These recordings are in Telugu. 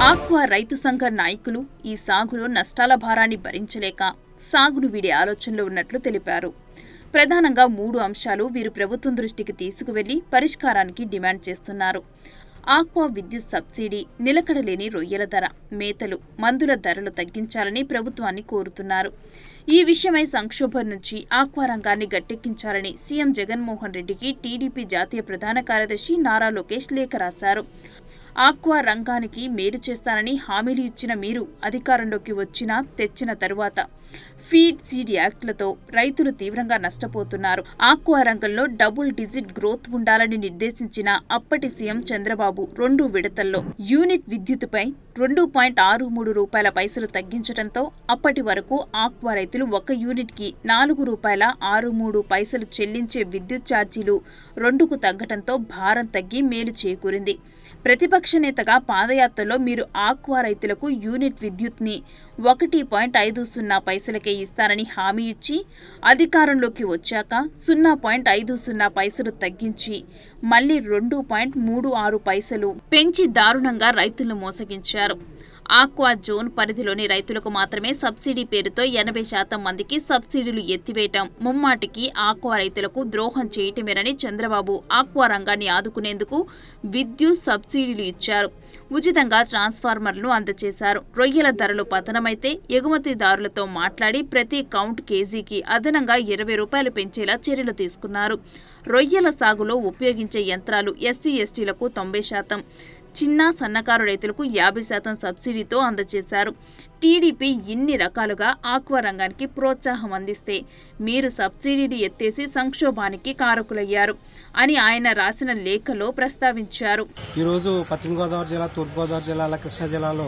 ఆక్వా రైతు సంఘ నాయకులు ఈ సాగులో నష్టాల భారాన్ని భరించలేక సాగును వీడే ఆలోచనలో ఉన్నట్లు తెలిపారు ప్రధానంగా మూడు అంశాలు వీరు ప్రభుత్వం దృష్టికి తీసుకువెళ్లి పరిష్కారానికి డిమాండ్ చేస్తున్నారు ఆక్వా విద్యుత్ సబ్సిడీ నిలకడలేని రొయ్యల ధర మేతలు మందుల ధరలు తగ్గించాలని ప్రభుత్వాన్ని కోరుతున్నారు ఈ విషయమై సంక్షోభం నుంచి ఆక్వా రంగాన్ని గట్టెక్కించాలని సీఎం జగన్మోహన్ రెడ్డికి టీడీపీ జాతీయ ప్రధాన కార్యదర్శి నారా లోకేష్ లేఖ రాశారు ఆక్వా రంగానికి మేలు చేస్తానని హామీలు ఇచ్చిన మీరు అధికారంలోకి వచ్చినా తెచ్చిన తరువాత ఫీడ్ సీడ్ యాక్ట్లతో రైతులు తీవ్రంగా నష్టపోతున్నారు ఆక్వా రంగంలో డబుల్ డిజిట్ గ్రోత్ ఉండాలని నిర్దేశించిన అప్పటి సీఎం చంద్రబాబు రెండు విడతల్లో యూనిట్ విద్యుత్పై రెండు పాయింట్ ఆరు మూడు రూపాయల పైసలు తగ్గించడంతో అప్పటి వరకు ఆక్వా రైతులు ఒక యూనిట్కి నాలుగు రూపాయల ఆరు మూడు పైసలు చెల్లించే విద్యుత్ ఛార్జీలు రెండుకు తగ్గడంతో భారం తగ్గి మేలు చేకూరింది ప్రతిపక్ష నేతగా పాదయాత్రలో మీరు ఆక్వా రైతులకు యూనిట్ విద్యుత్ని ఒకటి పాయింట్ ఐదు సున్నా పైసలకే ఇస్తారని హామీ ఇచ్చి అధికారంలోకి వచ్చాక సున్నా పాయింట్ ఐదు సున్నా పైసలు తగ్గించి మళ్లీ రెండు పాయింట్ మూడు ఆరు పైసలు పెంచి దారుణంగా రైతులను మోసగించారు ఆక్వా జోన్ పరిధిలోని రైతులకు మాత్రమే సబ్సిడీ పేరుతో ఎనభై శాతం మందికి సబ్సిడీలు ఎత్తివేయటం ముమ్మాటికి ఆక్వా రైతులకు ద్రోహం చేయటమేనని చంద్రబాబు ఆక్వా రంగాన్ని ఆదుకునేందుకు విద్యుత్ సబ్సిడీలు ఇచ్చారు ఉచితంగా ట్రాన్స్ఫార్మర్లను అందజేశారు రొయ్యల ధరలు పతనమైతే ఎగుమతిదారులతో మాట్లాడి ప్రతి కౌంట్ కేజీకి అదనంగా ఇరవై రూపాయలు పెంచేలా చర్యలు తీసుకున్నారు రొయ్యల సాగులో ఉపయోగించే యంత్రాలు ఎస్సీ ఎస్టీలకు తొంభై శాతం చిన్న సన్నకారు రైతులకు యాభై శాతం సబ్సిడీతో అందజేశారు టీడీపీ ఇన్ని రకాలుగా ఆక్వా రంగానికి ప్రోత్సాహం అందిస్తే మీరు సబ్సిడీలు ఎత్తేసి సంక్షోభానికి కారకులయ్యారు అని ఆయన రాసిన లేఖలో ప్రస్తావించారు ఈరోజు పశ్చిమ గోదావరి జిల్లా తూర్పుగోదావరి జిల్లా అలా కృష్ణా జిల్లాలో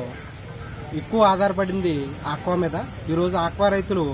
ఎక్కువ ఆధారపడింది ఆక్వా మీద ఈరోజు ఆక్వా రైతులు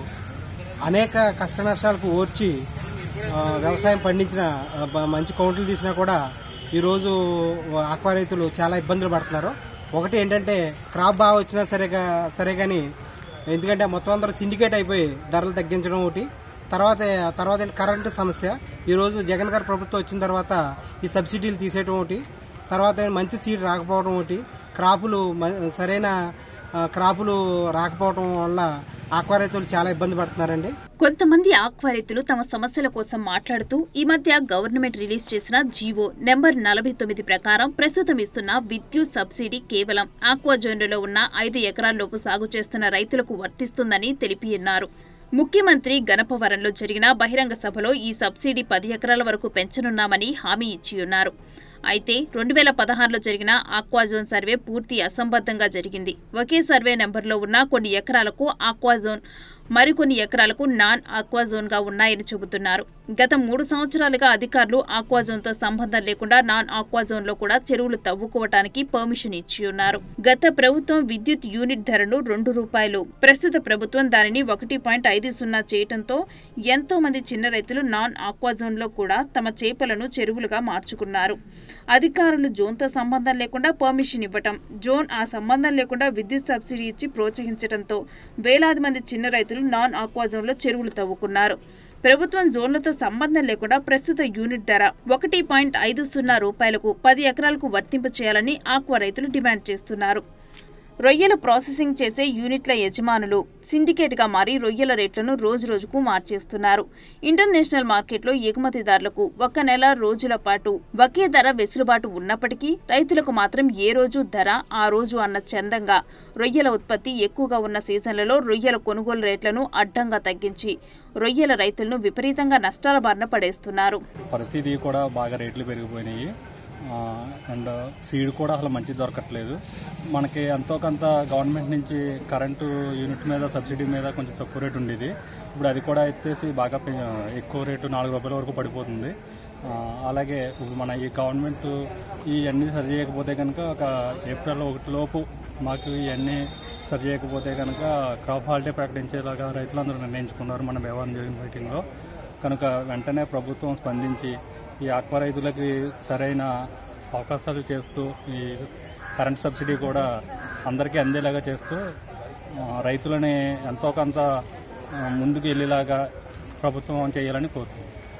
అనేక కష్ట నష్టాలకు ఓర్చి ఆ, వ్యవసాయం పండించిన ఆ, బ- మంచి కౌంట్లు తీసినా కూడా ఈరోజు ఆక్వా రైతులు చాలా ఇబ్బందులు పడుతున్నారు ఒకటి ఏంటంటే క్రాప్ బాగా వచ్చినా సరేగా సరే కానీ ఎందుకంటే మొత్తం అందరూ సిండికేట్ అయిపోయి ధరలు తగ్గించడం ఒకటి తర్వాత తర్వాత ఏంటి కరెంటు సమస్య ఈరోజు జగన్ గారి ప్రభుత్వం వచ్చిన తర్వాత ఈ సబ్సిడీలు తీసేయడం ఒకటి తర్వాత ఏంటి మంచి సీడ్ రాకపోవడం ఒకటి క్రాపులు మ- సరైన ఆ, క్రాపులు రాకపోవడం వల్ల ఆక్వా రైతులు చాలా ఇబ్బంది పడుతున్నారండి కొంతమంది ఆక్వా రైతులు తమ సమస్యల కోసం మాట్లాడుతూ ఈ మధ్య గవర్నమెంట్ రిలీజ్ చేసిన జీవో నెంబర్ నలభై తొమ్మిది ప్రకారం ప్రస్తుతం ఇస్తున్న విద్యుత్ సబ్సిడీ కేవలం ఆక్వా జోన్లలో ఉన్న ఐదు ఎకరాల్లోపు సాగు చేస్తున్న రైతులకు వర్తిస్తుందని తెలిపి ఉన్నారు ముఖ్యమంత్రి గణపవరంలో జరిగిన బహిరంగ సభలో ఈ సబ్సిడీ పది ఎకరాల వరకు పెంచనున్నామని హామీ ఇచ్చి ఉన్నారు అయితే రెండు వేల పదహారులో జరిగిన ఆక్వాజోన్ సర్వే పూర్తి అసంబద్ధంగా జరిగింది ఒకే సర్వే నెంబర్లో ఉన్న కొన్ని ఎకరాలకు ఆక్వాజోన్ మరికొన్ని ఎకరాలకు నాన్ ఆక్వాజోన్గా ఉన్నాయని చెబుతున్నారు గత మూడు సంవత్సరాలుగా అధికారులు ఆక్వాజోన్తో సంబంధం లేకుండా నాన్ ఆక్వాజోన్లో కూడా చెరువులు తవ్వుకోవటానికి పర్మిషన్ ఇచ్చి ఉన్నారు గత ప్రభుత్వం విద్యుత్ యూనిట్ ధరను రెండు రూపాయలు ప్రస్తుత ప్రభుత్వం దానిని ఒకటి పాయింట్ ఐదు సున్నా చేయటంతో ఎంతో మంది చిన్న రైతులు నాన్ ఆక్వాజోన్లో కూడా తమ చేపలను చెరువులుగా మార్చుకున్నారు అధికారులు జోన్తో సంబంధం లేకుండా పర్మిషన్ ఇవ్వటం జోన్ ఆ సంబంధం లేకుండా విద్యుత్ సబ్సిడీ ఇచ్చి ప్రోత్సహించడంతో వేలాది మంది చిన్న రైతులు నాన్ ఆక్వాజోన్లో చెరువులు తవ్వుకున్నారు ప్రభుత్వం జోన్లతో సంబంధం లేకుండా ప్రస్తుత యూనిట్ ధర ఒకటి పాయింట్ ఐదు సున్నా రూపాయలకు పది ఎకరాలకు వర్తింప చేయాలని ఆక్వా రైతులు డిమాండ్ చేస్తున్నారు రొయ్యల ప్రాసెసింగ్ చేసే యూనిట్ల యజమానులు సిండికేట్గా మారి రొయ్యల రేట్లను రోజురోజుకు మార్చేస్తున్నారు ఇంటర్నేషనల్ మార్కెట్లో ఎగుమతిదారులకు ఒక నెల రోజుల పాటు ఒకే ధర వెసులుబాటు ఉన్నప్పటికీ రైతులకు మాత్రం ఏ రోజు ధర ఆ రోజు అన్న చందంగా రొయ్యల ఉత్పత్తి ఎక్కువగా ఉన్న సీజన్లలో రొయ్యల కొనుగోలు రేట్లను అడ్డంగా తగ్గించి రొయ్యల రైతులను విపరీతంగా నష్టాల బారిన పడేస్తున్నారు ప్రతిదీ కూడా బాగా రేట్లు పెరిగిపోయినాయి ఆ, అండ్ సీడ్ కూడా అసలు మంచి దొరకట్లేదు మనకి ఎంతో కొంత గవర్నమెంట్ నుంచి కరెంటు యూనిట్ మీద సబ్సిడీ మీద కొంచెం తక్కువ రేటు ఉండేది ఇప్పుడు అది కూడా ఎత్తేసి బాగా పె- ఎక్కువ రేటు నాలుగు రూపాయల వరకు పడిపోతుంది ఆ, అలాగే ఇప్పుడు మన ఈ గవర్నమెంట్ ఇవన్నీ సరి చేయకపోతే కనుక ఒక ఏప్రిల్ ఒకటి లోపు మాకు ఇవన్నీ సరి చేయకపోతే కనుక క్రాప్ హాలిడే ప్రకటించేలాగా రైతులందరూ నిర్ణయించుకున్నారు మన వ్యవహారం జరిగిన మీటింగ్లో కనుక వెంటనే ప్రభుత్వం స్పందించి ఈ ఆక్వా రైతులకి సరైన అవకాశాలు చేస్తూ ఈ కరెంట్ సబ్సిడీ కూడా అందరికీ అందేలాగా చేస్తూ ఆ, రైతులని ఎంతో కొంత ఆ, ముందుకు వెళ్ళేలాగా ప్రభుత్వం చేయాలని కోరుతున్నాం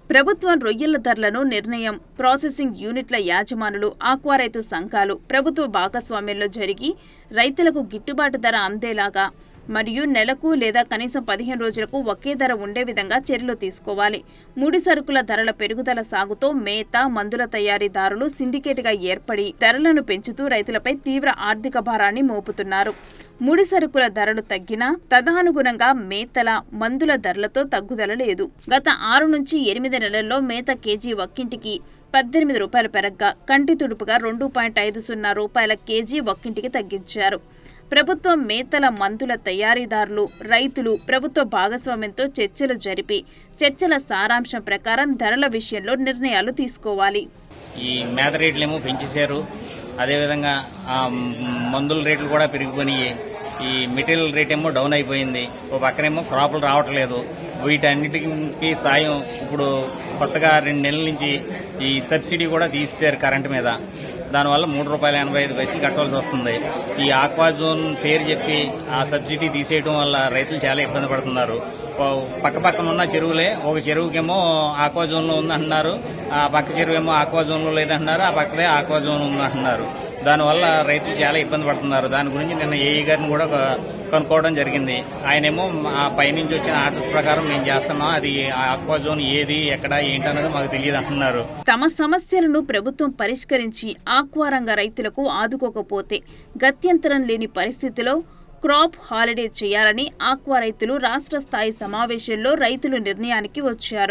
ప్రభుత్వం రొయ్యల ధరలను నిర్ణయం ప్రాసెసింగ్ యూనిట్ల యాజమానులు ఆక్వా రైతు సంఘాలు ప్రభుత్వ భాగస్వామ్యంలో జరిగి రైతులకు గిట్టుబాటు ధర అందేలాగా మరియు నెలకు లేదా కనీసం పదిహేను రోజులకు ఒకే ధర ఉండే విధంగా చర్యలు తీసుకోవాలి ముడి సరుకుల ధరల పెరుగుదల సాగుతో మేత మందుల తయారీదారులు సిండికేట్గా ఏర్పడి ధరలను పెంచుతూ రైతులపై తీవ్ర ఆర్థిక భారాన్ని మోపుతున్నారు ముడి సరుకుల ధరలు తగ్గినా తదనుగుణంగా మేతల మందుల ధరలతో తగ్గుదల లేదు గత ఆరు నుంచి ఎనిమిది నెలల్లో మేత కేజీ ఒక్కింటికి పద్దెనిమిది రూపాయలు పెరగ్గా కంటి తుడుపుగా రెండు పాయింట్ ఐదు సున్నా రూపాయల కేజీ ఒక్కింటికి తగ్గించారు ప్రభుత్వం మేతల మందుల తయారీదారులు రైతులు ప్రభుత్వ భాగస్వామ్యంతో చర్చలు జరిపి చర్చల సారాంశం ప్రకారం ధరల విషయంలో నిర్ణయాలు తీసుకోవాలి ఈ మేత రేట్లు ఏమో పెంచేశారు అదేవిధంగా ఆ మందుల రేట్లు కూడా పెరిగిపోయినాయి ఈ మెటీరియల్ రేట్ ఏమో డౌన్ అయిపోయింది ఓ పక్కనేమో క్రాపులు రావట్లేదు వీటన్నిటికి సాయం ఇప్పుడు కొత్తగా రెండు నెలల నుంచి ఈ సబ్సిడీ కూడా తీసేశారు కరెంటు మీద దానివల్ల మూడు రూపాయల ఎనభై ఐదు పైసలు కట్టవలసి వస్తుంది ఈ ఆక్వా జోన్ పేరు చెప్పి ఆ సబ్సిడీ తీసేయడం వల్ల రైతులు చాలా ఇబ్బంది పడుతున్నారు ఓ పక్క పక్కన ఉన్న చెరువులే ఒక చెరువుకేమో ఆక్వా జోన్ లో ఉందంటున్నారు ఆ పక్క చెరువు ఏమో ఆక్వా జోన్ లో లేదంటున్నారు ఆ పక్కదే ఆక్వా జోన్ ఉందంటున్నారు దానివల్ల రైతులు చాలా ఇబ్బంది పడుతున్నారు దాని గురించి నిన్న ఏఈ గారిని కూడా కొ- కనుక్కోవడం జరిగింది ఆయనేమో ఆ పైనుంచి వచ్చిన ఆర్డర్స్ ప్రకారం మేము చేస్తున్నాం అది ఆ ఆక్వా జోన్ ఏది ఎక్కడ ఏంటన్నది మాకు తెలియదు అంటున్నారు తమ సమస్యలను ప్రభుత్వం పరిష్కరించి ఆక్వా రంగ రైతులకు ఆదుకోకపోతే గత్యంతరం లేని పరిస్థితిలో క్రాప్ హాలిడే చేయాలని ఆక్వా రైతులు రాష్ట్ర స్థాయి సమావేశంలో రైతులు నిర్ణయానికి వచ్చారు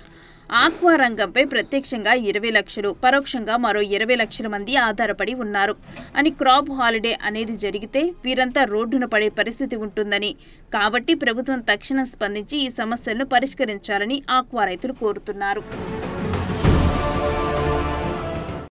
ఆక్వా రంగంపై ప్రత్యక్షంగా ఇరవై లక్షలు పరోక్షంగా మరో ఇరవై లక్షల మంది ఆధారపడి ఉన్నారు అని క్రాప్ హాలిడే అనేది జరిగితే వీరంతా రోడ్డున పడే పరిస్థితి ఉంటుందని కాబట్టి ప్రభుత్వం తక్షణం స్పందించి ఈ సమస్యలను పరిష్కరించాలని ఆక్వా రైతులు కోరుతున్నారు